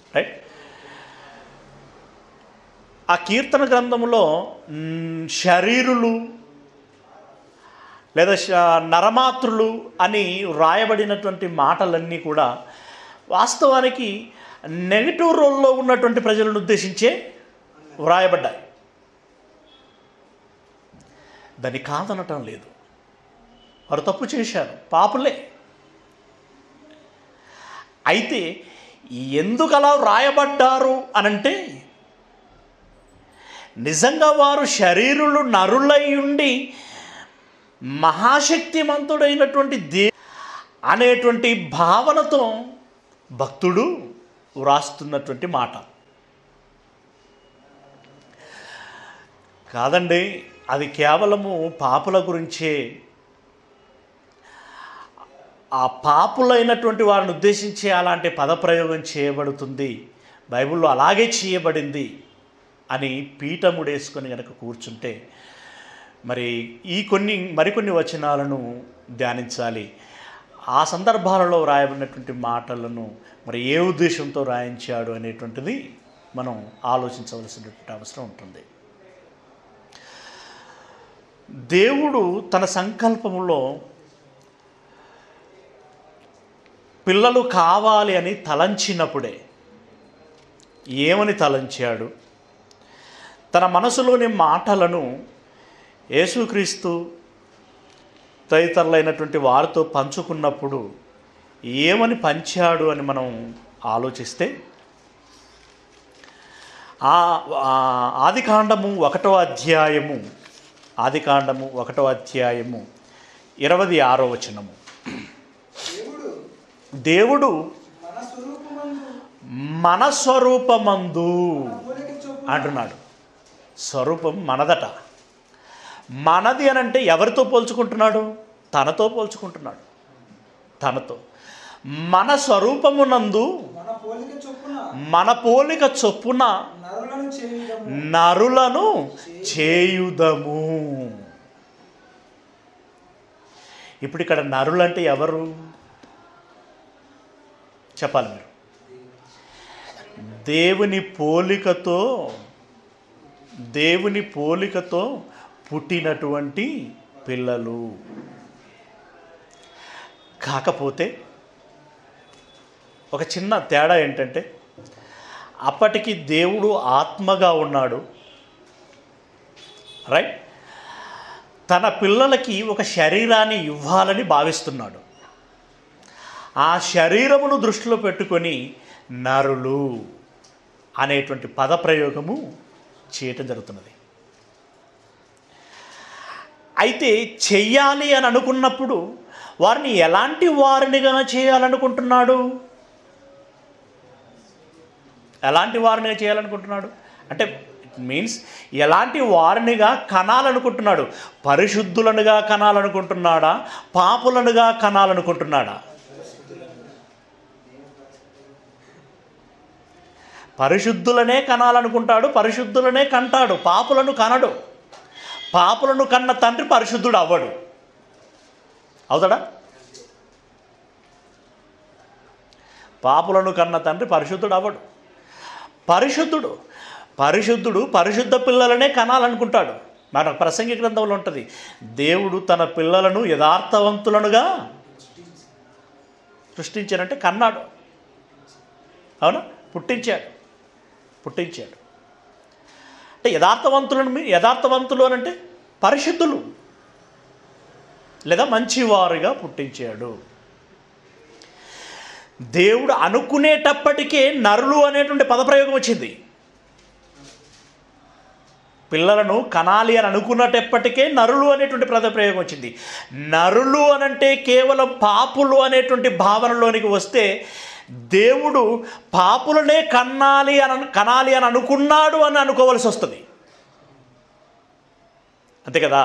Right ఆ కీర్తన గ్రంథంలో మ్, శరీరులు లేదా శ- నరమాతృలు అని వ్రాయబడినటువంటి మాటలన్నీ కూడా వాస్తవానికి నెగిటివ్ రోల్లో ఉన్నటువంటి ప్రజలను ఉద్దేశించే వ్రాయబడ్డాయి దాన్ని కాదనటం లేదు వారు తప్పు చేశారు పాపులే అయితే ఎందుకు అలా వ్రాయబడ్డారు అనంటే నిజంగా వారు శరీరులు నరులై ఉండి మహాశక్తిమంతుడైనటువంటి దే అనేటువంటి భావనతో భక్తుడు వ్రాస్తున్నటువంటి మాట కాదండి అది కేవలము పాపుల గురించే ఆ పాపులైనటువంటి వారిని ఉద్దేశించి అలాంటి పదప్రయోగం చేయబడుతుంది బైబిల్లో అలాగే చేయబడింది అని పీఠముడేసుకొని కనుక కూర్చుంటే మరి ఈ కొన్ని మరికొన్ని వచనాలను ధ్యానించాలి ఆ సందర్భాలలో రాయబడినటువంటి మాటలను మరి ఏ ఉద్దేశంతో రాయించాడు అనేటువంటిది మనం ఆలోచించవలసినటువంటి అవసరం ఉంటుంది దేవుడు తన సంకల్పములో పిల్లలు కావాలి అని తలంచినప్పుడే ఏమని తలంచాడు తన మనసులోని మాటలను యేసుక్రీస్తు తదితరులైనటువంటి వారితో పంచుకున్నప్పుడు ఏమని పంచాడు అని మనం ఆలోచిస్తే ఆ ఆ ఆదికాండము ఒకటో అధ్యాయము ఆదికాండము ఒకటో అధ్యాయము ఇరవై ఆరో వచనము దేవుడు దేవుడు మన స్వరూపమందు మన స్వరూపమందు పోలిక చొప్పున అంటున్నాడు స్వరూపం మనదట మనది అని అంటే ఎవరితో పోల్చుకుంటున్నాడు తనతో పోల్చుకుంటున్నాడు తనతో మన స్వరూపమునందు మన పోలిక చొప్పున మన పోలిక చొప్పున నరులను చేయడము నరులను చేయుదము ఇప్పుడు ఇక్కడ నరులంటే ఎవరు చెప్పాలి మీరు దేవుని పోలికతో దేవుని పోలికతో పుట్టినటువంటి పిల్లలు కాకపోతే ఒక చిన్న తేడా ఏంటంటే అప్పటికి దేవుడు ఆత్మగా ఉన్నాడు రైట్ తన పిల్లలకి ఒక శరీరాన్ని ఇవ్వాలని భావిస్తున్నాడు ఆ శరీరమును దృష్టిలో పెట్టుకొని నరులు అనేటువంటి పదప్రయోగము చేయటం జరుగుతున్నది అయితే చెయ్యాలి అని అనుకున్నప్పుడు వారిని ఎలాంటి వారినిగా చేయాలనుకుంటున్నాడు ఎలాంటి వారినిగా చేయాలనుకుంటున్నాడు అంటే మీన్స్ ఎలాంటి వారినిగా కనాలనుకుంటున్నాడు పరిశుద్ధులనుగా కనాలనుకుంటున్నాడా పాపులనుగా కనాలనుకుంటున్నాడా పరిశుద్ధులనే కనాలనుకుంటాడు పరిశుద్ధులనే కంటాడు పాపులను కనడు పాపులను కన్న తండ్రి పరిశుద్ధుడు అవ్వడు అవుతాడా పాపులను కన్న తండ్రి పరిశుద్ధుడు అవ్వడు పరిశుద్ధుడు పరిశుద్ధుడు పరిశుద్ధ పిల్లలనే కనాలనుకుంటాడు మన ప్రసంగి గ్రంథంలో ఉంటుంది దేవుడు తన పిల్లలను యథార్థవంతులనుగా సృష్టించారంటే కన్నాడు అవునా పుట్టించాడు పుట్టించాడు అంటే యథార్థవంతులను మీ- యథార్థవంతులు అని అంటే పరిశుద్ధులు లేదా మంచివారుగా పుట్టించాడు దేవుడు అనుకునేటప్పటికే నరులు అనేటువంటి పదప్రయోగం వచ్చింది పిల్లలను కనాలి అని అనుకున్నటప్పటికే నరులు అనేటువంటి పదప్రయోగం వచ్చింది నరులు అనంటే కేవలం పాపులు అనేటువంటి భావనలోనికి వస్తే దేవుడు పాపులనే కన్నాలి అని అను- కనాలి అని అనుకున్నాడు అని అనుకోవలసి వస్తుంది అంతే కదా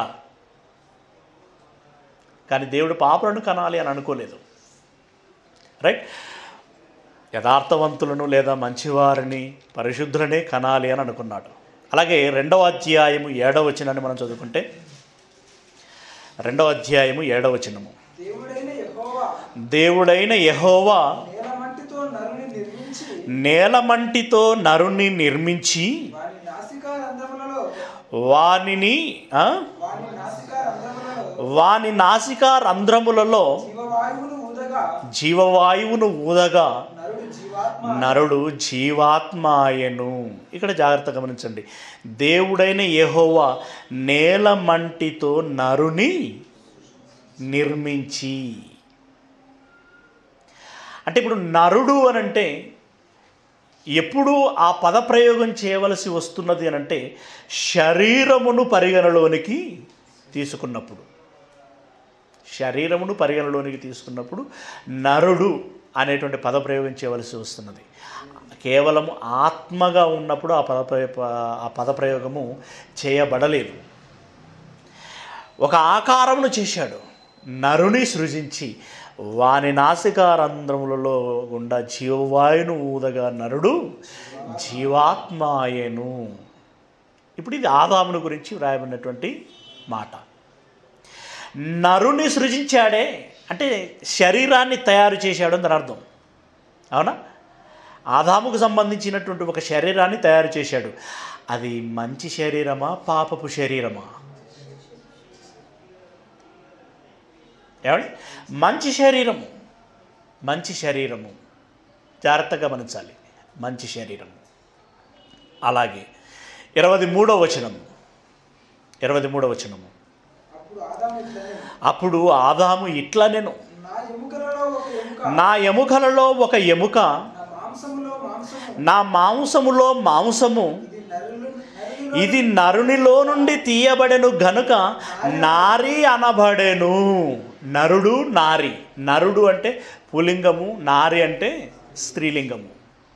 కానీ దేవుడు పాపులను కనాలి అని అనుకోలేదు రైట్ యథార్థవంతులను లేదా మంచివారిని పరిశుద్ధులనే కనాలి అని అనుకున్నాడు అలాగే రెండవ అధ్యాయము ఏడవ వచనాన్ని మనం చదువుకుంటే రెండవ అధ్యాయము ఏడవ వచనము దేవుడైన యెహోవా దేవుడైన యెహోవా నేల మట్టితో నరుని నిర్మించి నేలమంటితో నరుణ్ణి నిర్మించి వాని నాసికా రంధ్రములలో వానిని ఆ? వాని నాసికా రంధ్రములలో వాని నాసికా రంధ్రములలో జీవవాయువును ఊదగా జీవవాయువును ఊదగా నరుడు జీవాత్మ నరుడు జీవాత్మాయను ఇక్కడ జాగ్రత్త గమనించండి దేవుడైన యెహోవా నేలమంటితో నరుని నిర్మించి అంటే ఇప్పుడు నరుడు అని అంటే ఎప్పుడు ఆ పదప్రయోగం చేయవలసి వస్తున్నది అని అంటే శరీరమును పరిగణలోనికి తీసుకున్నప్పుడు శరీరమును పరిగణలోనికి తీసుకున్నప్పుడు నరుడు అనేటువంటి పదప్రయోగం చేయవలసి వస్తున్నది కేవలం ఆత్మగా ఉన్నప్పుడు ఆ పదప్రయ ఆ పదప్రయోగము చేయబడలేదు ఒక ఆకారమును చేశాడు నరుని సృజించి వాని నాసికారంధ్రములలో గుండా జీవవాయును ఊదగా నరుడు జీవాత్మాయను ఇప్పుడు ఇది ఆదాముని గురించి వ్రాయబడినటువంటి మాట నరుని సృజించాడే అంటే శరీరాన్ని తయారు చేశాడు అని దాని అర్థం అవునా ఆదాముకు సంబంధించినటువంటి ఒక శరీరాన్ని తయారు చేశాడు అది మంచి శరీరమా పాపపు శరీరమా ఏమండి మంచి శరీరము మంచి శరీరము జాగ్రత్తగా గమనించాలి మంచి శరీరము అలాగే ఇరవై మూడో వచనము ఇరవై మూడో వచనము అప్పుడు ఆదాము ఇట్లనే అప్పుడు ఆదాము ఇట్లా నేను నా ఎముకలలో ఒక ఎముక నా ఎముకలలో ఒక ఎముక నా మాంసములో మాంసము నా మాంసములో మాంసము ఇది నరులు నరులు ఇది నరునిలో నుండి తీయబడెను గనుక నారి అనబడెను నరుడు నారి నరుడు అంటే పులింగము నారి అంటే స్త్రీలింగము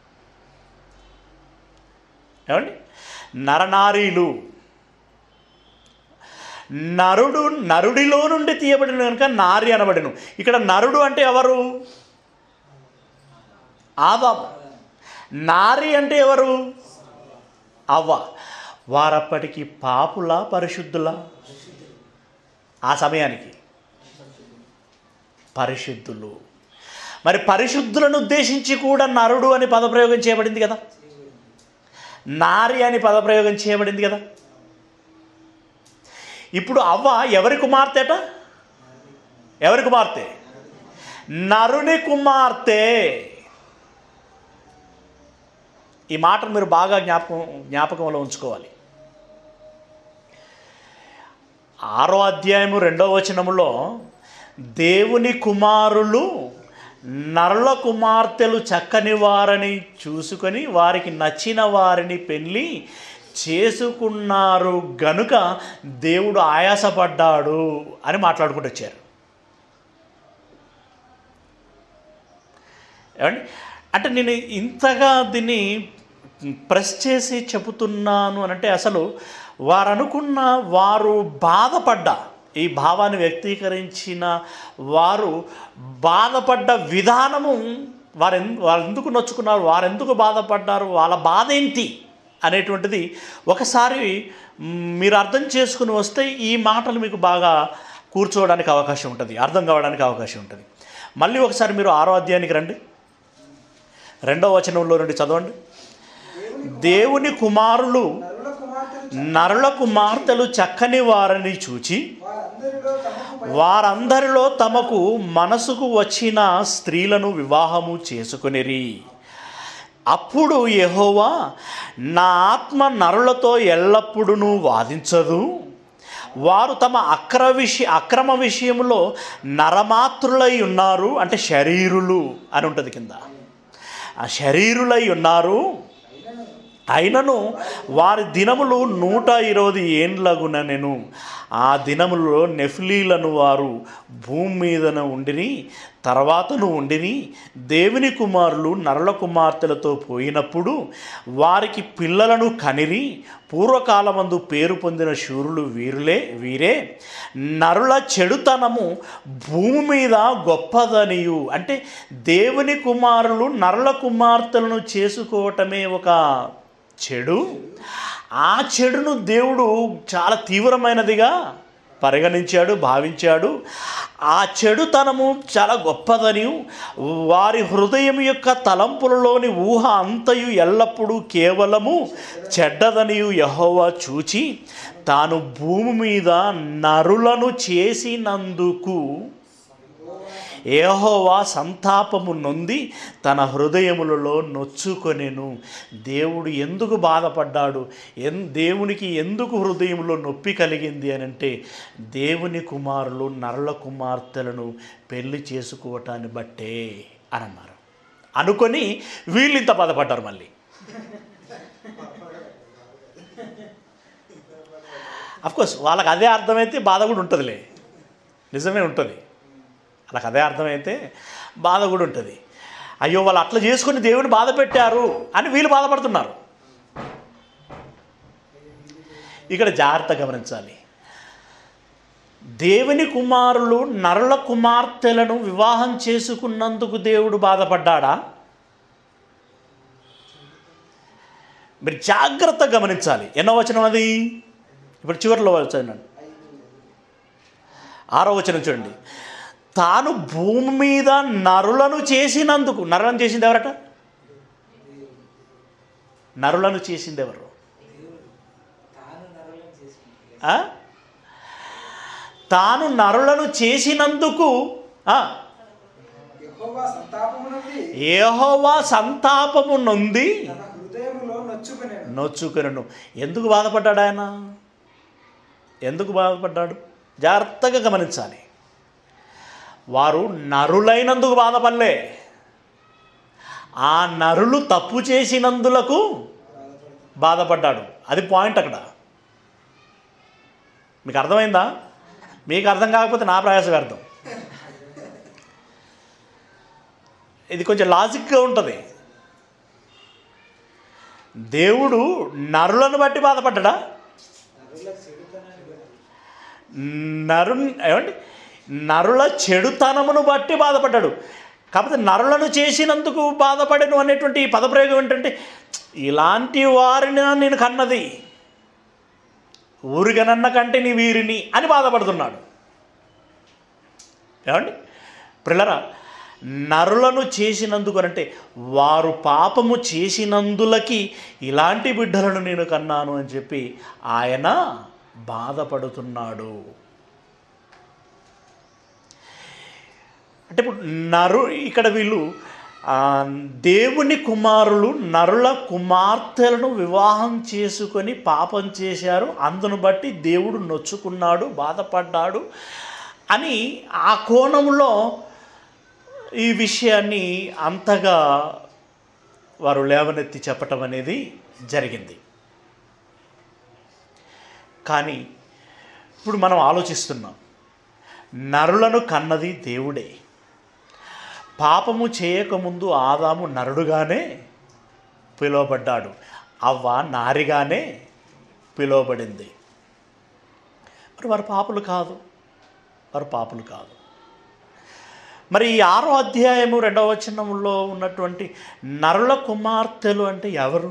ఏమండి నరనారీలు నరుడు నరుడిలో నుండి తీయబడిన కనుక నారి అనబడెను ఇక్కడ నరుడు అంటే ఎవరు ఆదాము నారి అంటే ఎవరు అవ్వ వారప్పటికి పాపుల పరిశుద్ధుల ఆ సమయానికి పరిశుద్ధులు మరి పరిశుద్ధులను ఉద్దేశించి కూడా నరుడు అని పదప్రయోగం చేయబడింది కదా నారి అని పదప్రయోగం చేయబడింది కదా ఇప్పుడు అవ్వ ఎవరి కుమార్తెట ఎవరి కుమార్తె నరుని కుమార్తె ఈ మాటను మీరు బాగా జ్ఞాపకం జ్ఞాపకంలో ఉంచుకోవాలి ఆరో అధ్యాయము రెండో వచనములో దేవుని కుమారులు నరుల కుమార్తెలు చక్కని వారని చూసుకొని వారికి నచ్చిన వారిని పెళ్ళి చేసుకున్నారు గనుక దేవుడు ఆయాసపడ్డాడు అని మాట్లాడుకుంటూ వచ్చారు ఏమండి అంటే నేను ఇంతగా దీన్ని ప్రెస్ చేసి చెబుతున్నాను అని అంటే అసలు వారు అనుకున్న వారు బాధపడ్డ ఈ భావాన్ని వ్యక్తీకరించిన వారు బాధపడ్డ విధానము వారు ఎన్- వారు ఎందుకు నొచ్చుకున్నారు వారు ఎందుకు బాధపడ్డారు వాళ్ళ బాధ ఏంటి అనేటువంటిది ఒకసారి మ్, మీరు అర్థం చేసుకుని వస్తే ఈ మాటలు మీకు బాగా కూర్చోవడానికి అవకాశం ఉంటుంది అర్థం కావడానికి అవకాశం ఉంటుంది మళ్ళీ ఒకసారి మీరు ఆరో అధ్యాయానికి రండి రెండవ వచనంలో నుండి చదవండి దేవుని కుమారులు నరుల కుమార్తెలు నరుల కుమార్తెలు చక్కని వారిని చూచి వారందరిలో తమకు వారందరిలో తమకు మనసుకు వచ్చిన స్త్రీలను వివాహము చేసుకునిరి అప్పుడు యెహోవా నా ఆత్మ నరులతో ఎల్లప్పుడూ వాదించదు వారు తమ అక్ర విషయ అక్రమ విషయంలో నరమాతృలై ఉన్నారు అంటే శరీరులు అని ఉంటుంది కింద ఆ శరీరులై ఉన్నారు అయినను వారి దినములు నూట ఇరవై ఏండ్లగున నేను ఆ దినములలో నెఫ్లీలను వారు భూమి మీదన ఉండిని తర్వాతను ఉండిని దేవుని కుమారులు నరల కుమార్తెలతో పోయినప్పుడు వారికి పిల్లలను కనిరి పూర్వకాలమందు పేరు పొందిన శూరులు వీరులే వీరే నరుల చెడుతనము భూమి మీద గొప్పదనియు అంటే దేవుని కుమారులు నరుల కుమార్తెలను చేసుకోవటమే ఒక చెడు ఆ చెడును దేవుడు చాలా తీవ్రమైనదిగా పరిగణించాడు భావించాడు ఆ చెడుతనము చాలా గొప్పదని వారి హృదయం యొక్క తలంపులలోని ఊహ అంతయు ఎల్లప్పుడూ కేవలము చెడ్డదనియు యహోవా చూచి తాను భూమి మీద నరులను చేసినందుకు ఏహోవా సంతాపము నొంది తన హృదయములలో నొచ్చుకొనెను దేవుడు ఎందుకు బాధపడ్డాడు ఎన్ దేవునికి ఎందుకు హృదయంలో నొప్పి కలిగింది అని అంటే దేవుని కుమారులు నరల కుమార్తెలను పెళ్లి చేసుకోవటాన్ని బట్టే అని అన్నారు అనుకొని వీళ్ళు ఇంత బాధపడ్డారు మళ్ళీ అఫ్కోర్స్ వాళ్ళకి అదే అర్థమైతే బాధ కూడా ఉంటుందిలే నిజమే ఉంటుంది వాళ్ళకి అదే అర్థమైతే బాధ కూడా ఉంటుంది అయ్యో వాళ్ళు అట్లా చేసుకుని దేవుని బాధ పెట్టారు అని వీళ్ళు బాధపడుతున్నారు ఇక్కడ జాగ్రత్త గమనించాలి దేవుని కుమారులు నరుల కుమార్తెలను వివాహం చేసుకున్నందుకు దేవుడు బాధపడ్డాడా మీరు జాగ్రత్త గమనించాలి ఎన్నో వచనం అది ఇప్పుడు చివరిలో చదివినాను ఆరో వచనం చూడండి తాను భూమి మీద నరులను చేసినందుకు నరులను చేసింది ఎవరట నరులను చేసింది ఎవరు ఆ? తాను నరులను చేసినందుకు ఆ, యెహోవా సంతాపము నుండి యెహోవా సంతాపము నొంది తన హృదయములో నొచ్చుకునేను నొచ్చుకొనను ఎందుకు బాధపడ్డాడు ఆయన ఎందుకు బాధపడ్డాడు జాగ్రత్తగా గమనించాలి వారు నరులైనందుకు బాధపడలే ఆ నరులు తప్పు చేసినందులకు బాధపడ్డాడు అది పాయింట్ అక్కడ మీకు అర్థమైందా మీకు అర్థం కాకపోతే నా ప్రయాస వ్యర్థం ఇది కొంచెం లాజిక్గా ఉంటుంది దేవుడు నరులను బట్టి బాధపడ్డా నరు ఏమండి నరుల చెడుతనమును బట్టి బాధపడ్డాడు కాకపోతే నరులను చేసినందుకు బాధపడను అనేటువంటి ఈ పదప్రయోగం ఏంటంటే ఇలాంటి వారిని నేను కన్నది ఊరిగనన్న కంటే నీ వీరిని అని బాధపడుతున్నాడు ఏమండి పిల్లరా నరులను చేసినందుకు అంటే వారు పాపము చేసినందులకి ఇలాంటి బిడ్డలను నేను కన్నాను అని చెప్పి ఆయన బాధపడుతున్నాడు అంటే ఇప్పుడు నరు ఇక్కడ వీళ్ళు ఆ, దేవుని కుమారులు నరుల కుమార్తెలను వివాహం చేసుకొని పాపం చేశారు అందును బట్టి దేవుడు నొచ్చుకున్నాడు బాధపడ్డాడు అని ఆ కోణంలో ఈ విషయాన్ని అంతగా వారు లేవనెత్తి చెప్పటం అనేది జరిగింది కానీ ఇప్పుడు మనం ఆలోచిస్తున్నాం నరులను కన్నది దేవుడే పాపము చేయకముందు ఆదాము నరుడుగానే పిలువబడ్డాడు అవ్వ నారిగానే పిలువబడింది మరి వారు పాపులు కాదు వారు పాపులు కాదు మరి ఈ ఆరో అధ్యాయము రెండవ వచనంలో ఉన్నటువంటి నరుల కుమార్తెలు అంటే ఎవరు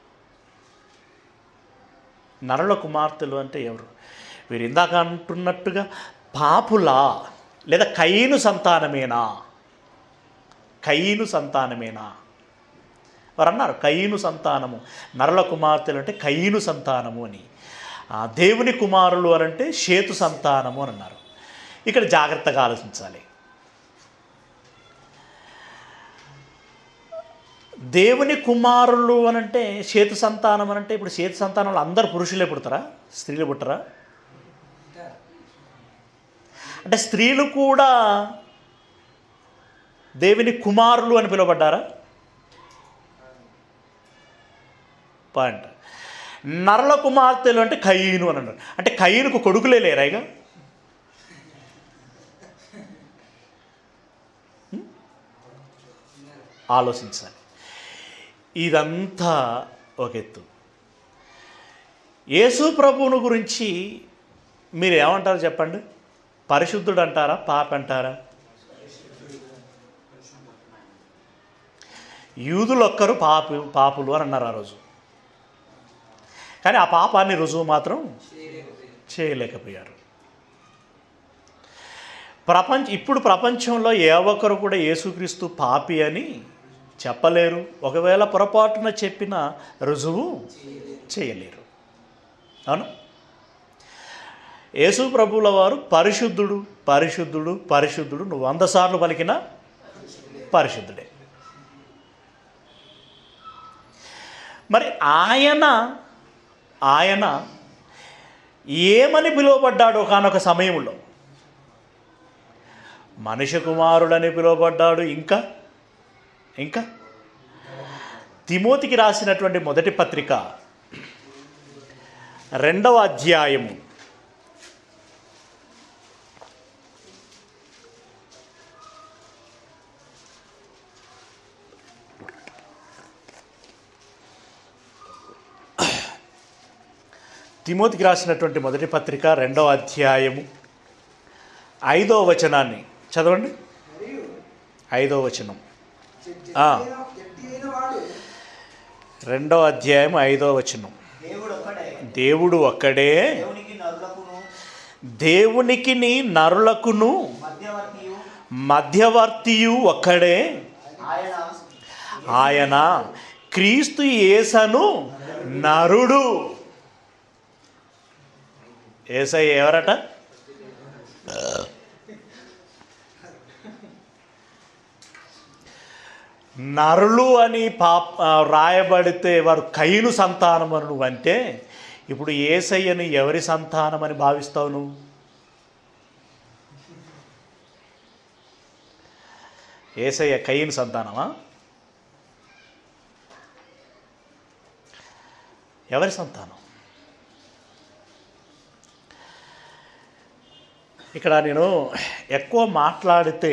నరుల కుమార్తెలు అంటే ఎవరు వీరు ఇందాక అంటున్నట్టుగా పాపులా లేదా కయ్యను సంతానమేనా కయ్యను సంతానమేనా వారు అన్నారు కయ్యను సంతానము నరుల కుమార్తెలు అంటే కయ్యను సంతానము అని ఆ, దేవుని కుమారులు అని అంటే షేతు సంతానము అని అన్నారు ఇక్కడ జాగ్రత్తగా ఆలోచించాలి దేవుని కుమారులు అని అంటే చేతు సంతానం అని అంటే ఇప్పుడు చేతు సంతానంలో అందరు పురుషులే పుడతారా స్త్రీలు పుట్టరా అంటే స్త్రీలు కూడా దేవుని కుమారులు అని పిలువబడ్డారా పాయింట్ నరల కుమార్తెలు అంటే కయ్యను అని అన్నారు అంటే కయ్యనుకు కొడుకులే లేరాయిగా ఆలోచించాలి ఇదంతా ఒక ఎత్తు యేసు ప్రభువును గురించి మీరు ఏమంటారు చెప్పండి పరిశుద్ధుడు అంటారా పాప అంటారా యూదులు ఒక్కరు పాపు పాపులు అని అన్నారు ఆ రోజు కానీ ఆ పాపాన్ని రుజువు మాత్రం చేయలేకపోయారు ప్రపంచ ఇప్పుడు ప్రపంచంలో ఏ ఒక్కరు కూడా యేసుక్రీస్తు పాపి అని చెప్పలేరు ఒకవేళ పొరపాటున చెప్పిన రుజువు చేయలేరు అవును యేసు ప్రభువుల వారు పరిశుద్ధుడు పరిశుద్ధుడు పరిశుద్ధుడు నువ్వు వంద సార్లు పలికిన పరిశుద్ధుడే మరి ఆయన ఆయన ఏమని పిలువబడ్డాడు ఒకనొక సమయంలో మనిషి కుమారుడని పిలువబడ్డాడు ఇంకా ఇంకా తిమోతికి రాసినటువంటి మొదటి పత్రిక రెండవ అధ్యాయము తిమోతికి రాసినటువంటి మొదటి పత్రిక రెండవ అధ్యాయము ఐదవ వచనాన్ని చదవండి మరియు ఐదవ వచనం జడ్జి ఆ. అయిన- జడ్జి అయిన వాడు రెండవ అధ్యాయం ఐదవ వచనం దేవుడు ఒక్కడే దేవుడు ఒక్కడే దేవునికి నరులకును దేవునికి నరులకును మధ్యవర్తియు మధ్యవర్తియు ఒక్కడే ఆయన ఆయన క్రీస్తు యేసను నరుడు ఏసై ఎవరట నరులు అని పాప ఆ, రాయబడితే వారు కయ్యను సంతానం అని నువ్వు అంటే ఇప్పుడు ఏసయ్యని ఎవరి సంతానం అని భావిస్తావు నువ్వు ఏసయ్య కయ్యను సంతానమా ఎవరి సంతానం ఇక్కడ నేను ఎక్కువ మాట్లాడితే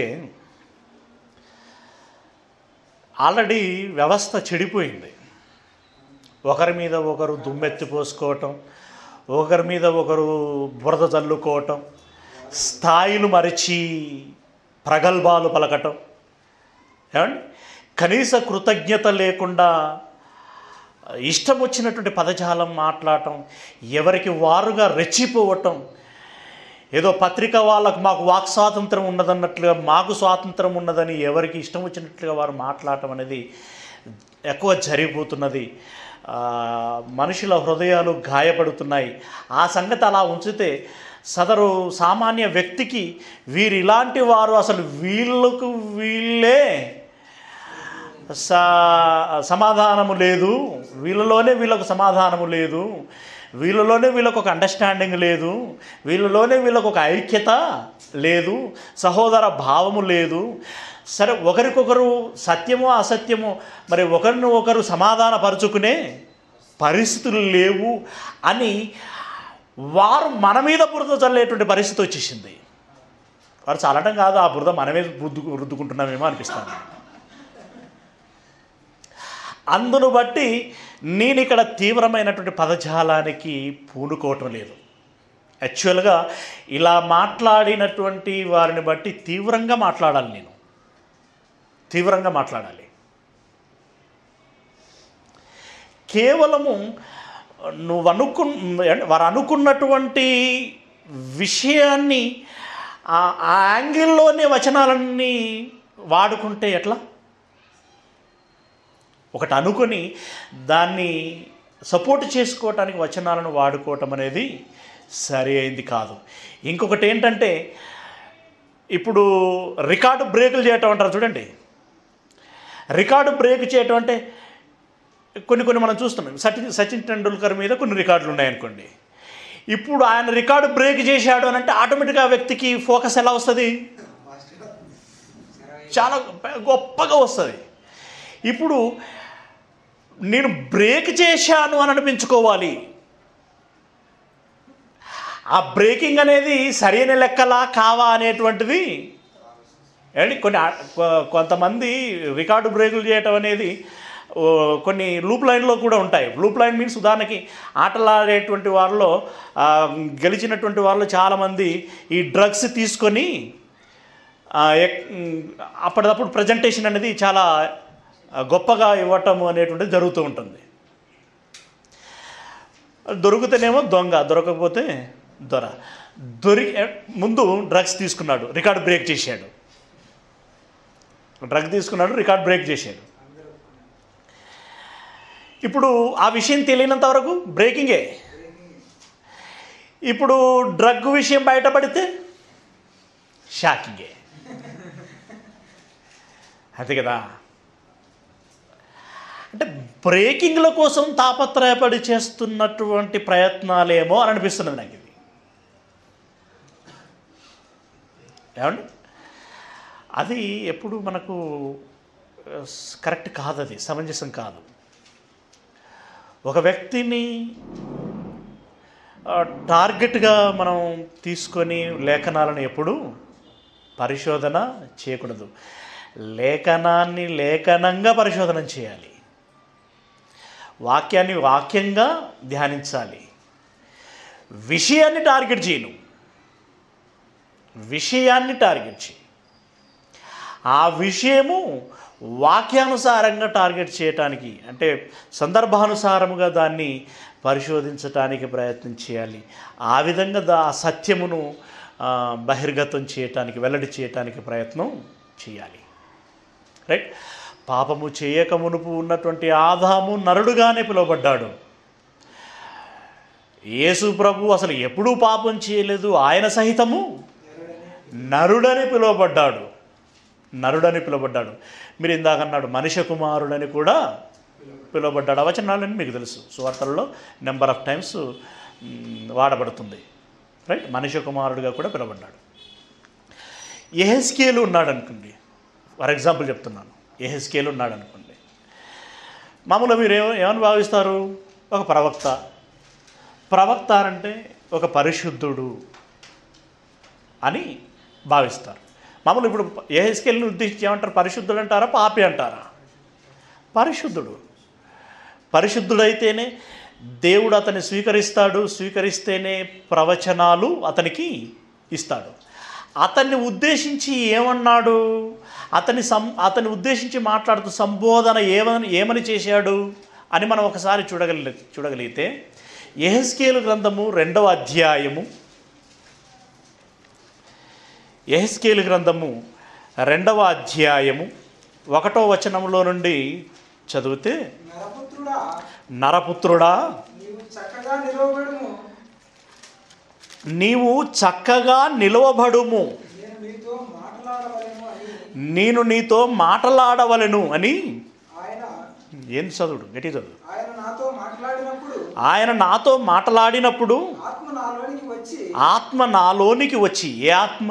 ఆల్రెడీ వ్యవస్థ చెడిపోయింది ఒకరి మీద ఒకరు దుమ్మెత్తి పోసుకోవటం ఒకరి మీద ఒకరు బురద చల్లుకోవటం స్థాయిలు మరిచి ప్రగల్భాలు పలకటం ఏమండి కనీస కృతజ్ఞత లేకుండా ఇష్టం వచ్చినటువంటి పదజాలం మాట్లాడటం ఎవరికి వారుగా రెచ్చిపోవటం ఏదో పత్రిక వాళ్ళకు మాకు వాక్ స్వాతంత్రం ఉన్నదన్నట్లుగా మాకు స్వాతంత్రం ఉన్నదని ఎవరికి ఇష్టం వచ్చినట్లుగా వారు మాట్లాడటం అనేది ఎక్కువ జరిగిపోతున్నది ఆ, మనుషుల హృదయాలు గాయపడుతున్నాయి ఆ సంగతి అలా ఉంచితే సదరు సామాన్య వ్యక్తికి వీరు ఇలాంటి వారు అసలు వీళ్ళకు వీళ్ళే సా సమాధానము లేదు వీళ్ళలోనే వీళ్ళకు సమాధానము లేదు వీళ్ళలోనే వీళ్ళకు ఒక అండర్స్టాండింగ్ లేదు వీళ్ళలోనే వీళ్ళకు ఒక ఐక్యత లేదు సహోదర భావము లేదు సరే ఒకరికొకరు సత్యమో అసత్యమో మరి ఒకరిని ఒకరు సమాధానపరుచుకునే పరిస్థితులు లేవు అని వారు మన మీద బురద చల్లేటువంటి పరిస్థితి వచ్చేసింది వారు చల్లటం కాదు ఆ బురద మనమే రుద్దు రుద్దుకుంటున్నామేమో అనిపిస్తుంది అందును బట్టి నేను ఇక్కడ తీవ్రమైనటువంటి పదజాలానికి పూనుకోవటం లేదు యాక్చువల్గా ఇలా మాట్లాడినటువంటి వారిని బట్టి తీవ్రంగా మాట్లాడాలి నేను తీవ్రంగా మాట్లాడాలి కేవలము నువ్వు అనుకు అంటే వారు అనుకున్నటువంటి విషయాన్ని ఆ ఆ యాంగిల్లోనే వచనాలన్నీ వాడుకుంటే ఎట్లా ఒకటి అనుకొని దాన్ని సపోర్ట్ చేసుకోవటానికి వచనాలను వాడుకోవటం అనేది సరి అయింది కాదు ఇంకొకటి ఏంటంటే ఇప్పుడు రికార్డు బ్రేకులు చేయటం అంటారు చూడండి రికార్డు బ్రేక్ చేయటం అంటే కొన్ని కొన్ని మనం చూస్తున్నాం సచిన్ సచిన్ టెండూల్కర్ మీద కొన్ని రికార్డులు ఉన్నాయనుకోండి ఇప్పుడు ఆయన రికార్డు బ్రేక్ చేశాడు అని అంటే ఆటోమేటిక్గా ఆ వ్యక్తికి ఫోకస్ ఎలా వస్తుంది చాలా గొప్పగా వస్తుంది ఇప్పుడు నేను బ్రేక్ చేశాను అని అనిపించుకోవాలి ఆ బ్రేకింగ్ అనేది సరైన లెక్కలా కావా అనేటువంటిది ఏంటి కొన్ని ఆ- కొ- కొంతమంది రికార్డు బ్రేకులు చేయటం అనేది ఓ, కొన్ని లూప్ లైన్లో కూడా ఉంటాయి లూప్ లైన్ మీన్స్ ఉదాహరణకి ఆటలాడేటువంటి వారిలో ఆ, గెలిచినటువంటి వాళ్ళు చాలామంది ఈ డ్రగ్స్ తీసుకొని ఆ, ఎక్- అప్పటిదప్పుడు ప్రజెంటేషన్ అనేది చాలా గొప్పగా ఇవ్వటం అనేటువంటిది జరుగుతూ ఉంటుంది దొరికితేనేమో దొంగ దొరకకపోతే దొర దొరి ముందు డ్రగ్స్ తీసుకున్నాడు రికార్డ్ బ్రేక్ చేశాడు డ్రగ్ తీసుకున్నాడు రికార్డ్ బ్రేక్ చేశాడు ఇప్పుడు ఆ విషయం తెలియనంత వరకు బ్రేకింగే ఇప్పుడు డ్రగ్ విషయం బయటపడితే షాకింగే అంతే కదా అంటే బ్రేకింగ్ల కోసం తాపత్రయపడి చేస్తున్నటువంటి ప్రయత్నాలేమో అని అనిపిస్తున్నది నాకు ఇది ఏమండి అది ఎప్పుడు మనకు ఆ, స్- కరెక్ట్ కాదు అది సమంజసం కాదు ఒక వ్యక్తిని ఆ, టార్గెట్గా మనం తీసుకొని లేఖనాలను ఎప్పుడు పరిశోధన చేయకూడదు లేఖనాన్ని లేఖనంగా పరిశోధన చేయాలి వాక్యాన్ని వాక్యంగా ధ్యానించాలి విషయాన్ని టార్గెట్ చేయను విషయాన్ని టార్గెట్ చేయి ఆ విషయము వాక్యానుసారంగా టార్గెట్ చేయటానికి అంటే సందర్భానుసారముగా దాన్ని పరిశోధించటానికి ప్రయత్నం చేయాలి ఆ విధంగా దా ఆ సత్యమును ఆ, బహిర్గతం చేయటానికి వెల్లడి చేయటానికి ప్రయత్నం చేయాలి రైట్ పాపము చేయక మునుపు ఉన్నటువంటి ఆదాము నరుడుగానే పిలువబడ్డాడు యేసు ప్రభు అసలు ఎప్పుడూ పాపం చేయలేదు ఆయన సహితము నరుడని పిలువబడ్డాడు నరుడని పిలువబడ్డాడు మీరు ఇందాక అన్నాడు మనిషి కుమారుడని కూడా పిలువబడ్డాడు ఆ వచనాలని మీకు తెలుసు సువార్తల్లో నెంబర్ ఆఫ్ టైమ్స్ మ్, వాడబడుతుంది రైట్ మనిషి కుమారుడిగా కూడా పిలువబడ్డాడు ఎహెస్కేలు ఉన్నాడు అనుకోండి ఫర్ ఎగ్జాంపుల్ చెప్తున్నాను ఎహెస్కేలు ఉన్నాడు అనుకోండి మామూలుగా మీరు ఏమ ఏమని భావిస్తారు ఒక ప్రవక్త ప్రవక్త అంటే ఒక పరిశుద్ధుడు అని భావిస్తారు మామూలు ఇప్పుడు ఏహెస్కెల్ని ఉద్దేశించి ఏమంటారు పరిశుద్ధుడు అంటారా పాపి అంటారా పరిశుద్ధుడు పరిశుద్ధుడైతేనే దేవుడు అతన్ని స్వీకరిస్తాడు స్వీకరిస్తేనే ప్రవచనాలు అతనికి ఇస్తాడు అతన్ని ఉద్దేశించి ఏమన్నాడు అతని సం అతన్ని ఉద్దేశించి మాట్లాడుతూ సంబోధన ఏమని ఏమని చేశాడు అని మనం ఒకసారి చూడగలి చూడగలిగితే ఎహెస్కేలు గ్రంథము రెండవ అధ్యాయము ఎహెస్కేలు గ్రంథము రెండవ అధ్యాయము ఒకటో వచనంలో నుండి చదివితే నరపుత్రుడా నరపుత్రుడా నీవు చక్కగా నిలవబడుము నీవు చక్కగా నిలవబడుము నేను మీతో మాట్లాడవలేను అని నేను నీతో మాటలాడవలను అని ఆయన ఏం చదువుడు గట్టి చదువు ఆయన నాతో మాట్లాడినప్పుడు ఆయన నాతో మాట్లాడినప్పుడు ఆత్మ నాలోనికి వచ్చి ఆత్మ నాలోనికి వచ్చి ఏ ఆత్మ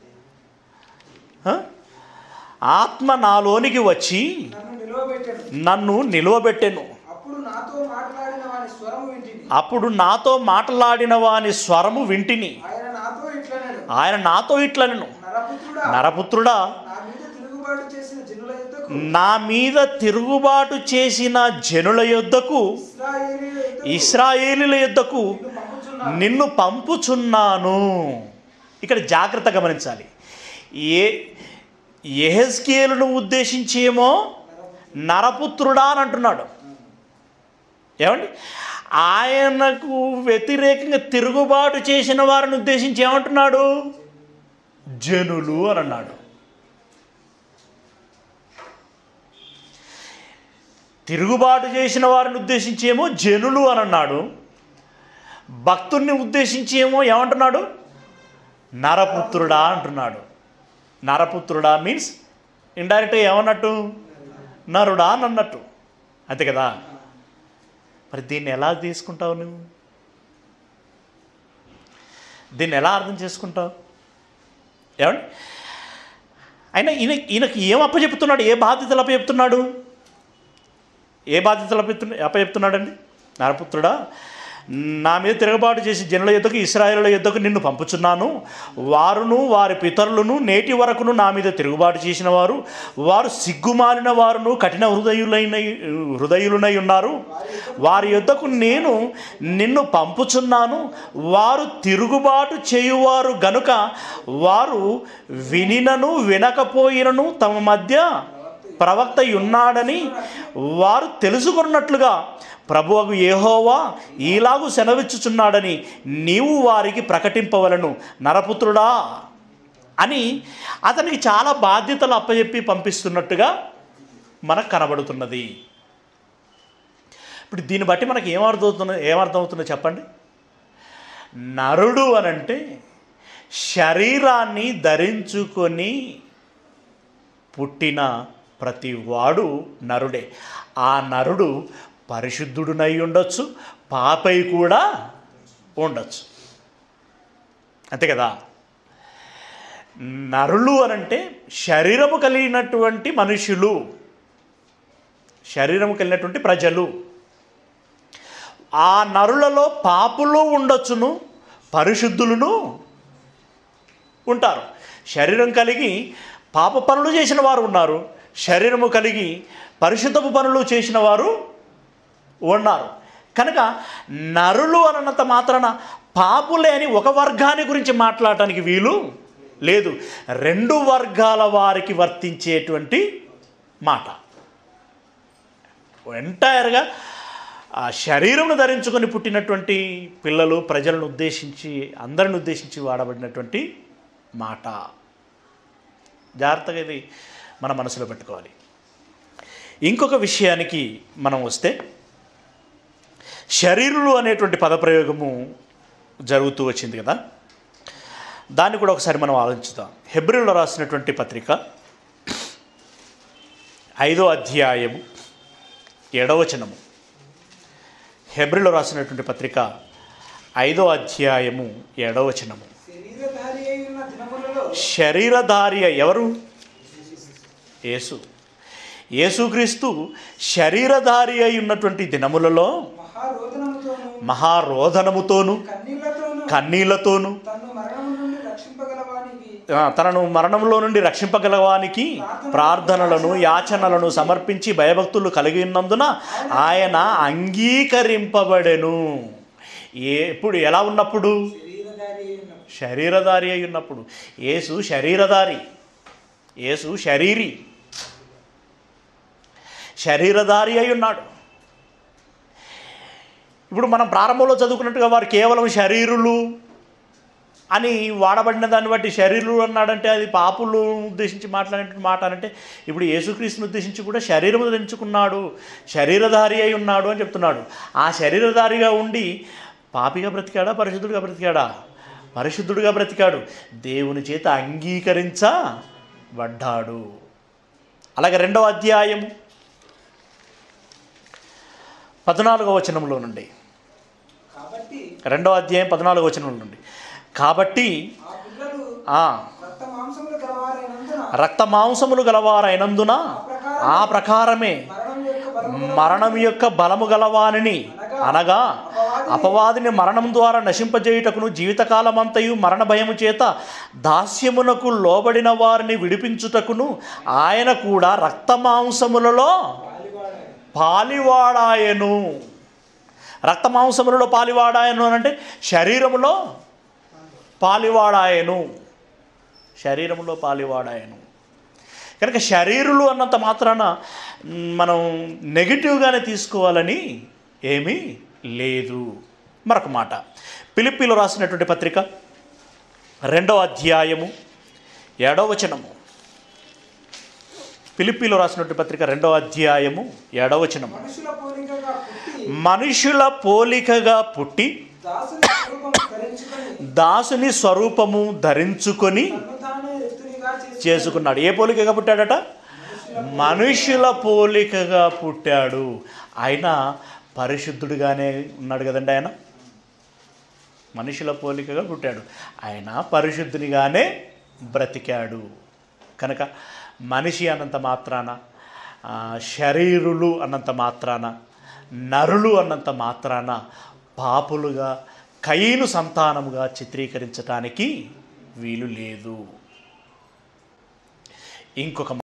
హ? ఆత్మ నాలోనికి వచ్చి నన్ను నిలవబెట్టాడు నన్ను నిలువబెట్టెను అప్పుడు నాతో మాట్లాడిన వాని స్వరము వింటిని అప్పుడు నాతో మాట్లాడిన వాని స్వరము వింటిని ఆయన నాతో ఇట్లనడు ఆయన నాతో ఇట్లనెను నరపుత్రుడా నరపుత్రుడా నా మీద తిరుగుబాటు చేసిన జనుల యుద్ధకు నా మీద తిరుగుబాటు చేసిన జనుల యొద్దకు ఇస్రాయేలీయుల యుద్ధకు ఇస్రాయేలీల యొద్దకు నిన్ను పంపుచున్నాను. నిన్ను పంపుచున్నాను ఇక్కడ జాగ్రత్త గమనించాలి ఏ ఎహెస్కేలును ఉద్దేశించేమో నరపుత్రుడా అని అంటున్నాడు ఏమండి ఆయనకు వ్యతిరేకంగా తిరుగుబాటు చేసిన వారిని ఉద్దేశించి ఏమంటున్నాడు జనులు అని అన్నాడు తిరుగుబాటు చేసిన వారిని ఉద్దేశించేమో జనులు అని అన్నాడు భక్తుల్ని ఉద్దేశించి ఏమో ఏమంటున్నాడు నరపుత్రుడా అంటున్నాడు నరపుత్రుడా మీన్స్ ఇండైరెక్ట్గా ఏమన్నట్టు నరుడా అని అన్నట్టు అంతే కదా మరి దీన్ని ఎలా తీసుకుంటావు నువ్వు దీన్ని ఎలా అర్థం చేసుకుంటావు ఏమండి అయినా ఈయన ఈయనకి ఏం అప్పచెప్తున్నాడు ఏ బాధ్యతలు అప్పచెప్తున్నాడు ఏ బాధ్యతలు అప్పచెప్తున్నా అప్పచెప్తున్నాడండి నరపుత్రుడా నా మీద తిరగబాటు చేసి జనుల యుద్ధకు ఇస్రాయేలుల యుద్ధకు నిన్ను పంపుచున్నాను వారును వారి పితరులను నేటి వరకును నా మీద తిరుగుబాటు చేసిన వారు వారు సిగ్గుమాలిన వారును కఠిన హృదయులైన హృదయులునై ఉన్నారు వారి యుద్ధకు నేను నిన్ను పంపుచున్నాను వారు తిరుగుబాటు చేయువారు గనుక వారు వినినను వినకపోయినను తమ మధ్య ప్రవక్త ఉన్నాడని వారు తెలుసుకున్నట్లుగా ప్రభువకు యెహోవా ఈలాగు సెలవిచ్చుచున్నాడని నీవు వారికి ప్రకటింపవలను నరపుత్రుడా అని అతనికి చాలా బాధ్యతలు అప్పచెప్పి పంపిస్తున్నట్టుగా మనకు కనబడుతున్నది ఇప్పుడు దీన్ని బట్టి మనకి ఏమర్థమవుతుందో ఏమర్థమవుతుందో చెప్పండి నరుడు అనంటే శరీరాన్ని ధరించుకొని పుట్టిన ప్రతి వాడు నరుడే ఆ నరుడు పరిశుద్ధుడునై ఉండొచ్చు పాపై కూడా ఉండొచ్చు అంతే కదా నరులు అనంటే శరీరము కలిగినటువంటి మనుషులు శరీరము కలిగినటువంటి ప్రజలు ఆ నరులలో పాపులు ఉండొచ్చును పరిశుద్ధులను ఉంటారు శరీరం కలిగి పాప పనులు చేసిన వారు ఉన్నారు శరీరము కలిగి పరిశుద్ధపు పనులు చేసిన వారు ఉన్నారు కనుక నరులు అన్నంత మాత్రాన పాపులే అని ఒక వర్గాన్ని గురించి మాట్లాడటానికి వీలు లేదు రెండు వర్గాల వారికి వర్తించేటువంటి మాట ఎంటైర్గా ఆ శరీరమును ధరించుకొని పుట్టినటువంటి పిల్లలు ప్రజలను ఉద్దేశించి అందరిని ఉద్దేశించి వాడబడినటువంటి మాట జాగ్రత్తగా ఇది మన మనసులో పెట్టుకోవాలి ఇంకొక విషయానికి మనం వస్తే శరీరులు అనేటువంటి పదప్రయోగము జరుగుతూ వచ్చింది కదా దాన్ని కూడా ఒకసారి మనం ఆలోచిద్దాం హెబ్రిల్లో రాసినటువంటి పత్రిక ఐదో అధ్యాయము ఎడవచనము హెబ్రిలో రాసినటువంటి పత్రిక ఐదో అధ్యాయము ఎడవచనము శరీరధారి అయి ఉన్న దినములలో శరీరధారి ఎవరు యేసు యేసుక్రీస్తు శరీరధారి అయి ఉన్నటువంటి దినములలో మహారోదనముతోను మహారోధనముతోను కన్నీళ్లతోను కన్నీళ్లతోను తన్ను మరణము నుండి రక్షింపగలవానికి ఆ, తనను మరణంలో నుండి రక్షింపగలవానికి ప్రార్థనలను యాచనలను సమర్పించి భయభక్తులు కలిగి ఉన్నందున ఆయన అంగీకరింపబడెను ఏ ఎప్పుడు ఎలా ఉన్నప్పుడు శరీరధారి అయి ఉన్న శరీరధారి అయి ఉన్నప్పుడు యేసు శరీరధారి యేసు శరీరి శరీరధారి అయి ఉన్నాడు ఇప్పుడు మనం ప్రారంభంలో చదువుకున్నట్టుగా వారు కేవలం శరీరులు అని వాడబడిన దాన్ని బట్టి శరీరులు అన్నాడంటే అది పాపులు ఉద్దేశించి మాట్లాడిన మాట అంటే ఇప్పుడు యేసుక్రీస్తుని ఉద్దేశించి కూడా శరీరం ధరించుకున్నాడు శరీరధారి అయి ఉన్నాడు అని చెప్తున్నాడు ఆ శరీరధారిగా ఉండి పాపిగా బ్రతికాడా పరిశుద్ధుడిగా బ్రతికాడా పరిశుద్ధుడిగా బ్రతికాడు దేవుని చేత అంగీకరించబడ్డాడు అలాగే రెండవ అధ్యాయం పద్నాలుగవ వచనంలో నుండి కాబట్టి రెండవ అధ్యాయం పద్నాలుగవ వచనం నుండి కాబట్టి ఆ పిల్లలు ఆ రక్త మాంసములు గలవారైనందున రక్త మాంసములు గలవారైనందున ఆ ప్రకారమే మరణం యొక్క బలము మరణం యొక్క బలము గలవానిని అనగా అపవాదిని మరణం ద్వారా నశింపజేయుటకును జీవితకాలమంతయు మరణ భయము చేత దాస్యమునకు లోబడిన వారిని విడిపించుటకును ఆయన కూడా రక్త మాంసములలో పాలివాడాయను రక్త మాంసములలో పాలివాడాయను అని అంటే శరీరములో పాలివాడాయను శరీరములో పాలివాడాయను కనుక శరీరులు అన్నంత మాత్రాన మ్, మనం నెగిటివ్గానే తీసుకోవాలని ఏమీ లేదు మరొక మాట పిలిపిలో రాసినటువంటి పత్రిక రెండవ అధ్యాయము ఏడవ వచనము పిలిపిలో రాసినటువంటి పత్రిక రెండవ అధ్యాయము ఏడవ వచనము మనుషుల పోలికగా పుట్టి మనుషుల పోలికగా పుట్టి దాసుని స్వరూపము ధరించుకొని దాసుని స్వరూపము ధరించుకొని తన్ను తానే రిక్తునిగా చేసి చేసుకున్నాడు ఏ పోలికగా పుట్టాడట మనుషుల పోలికగా పుట్టాడు ఆయన పరిశుద్ధుడిగానే ఉన్నాడు కదండి ఆయన మనుషుల పోలికగా పుట్టాడు ఆయన పరిశుద్ధునిగానే బ్రతికాడు కనుక మనిషి అన్నంత మాత్రాన ఆ, శరీరులు అన్నంత మాత్రాన నరులు అన్నంత మాత్రాన పాపులుగా కయ్యను సంతానముగా చిత్రీకరించటానికి వీలు లేదు ఇంకొక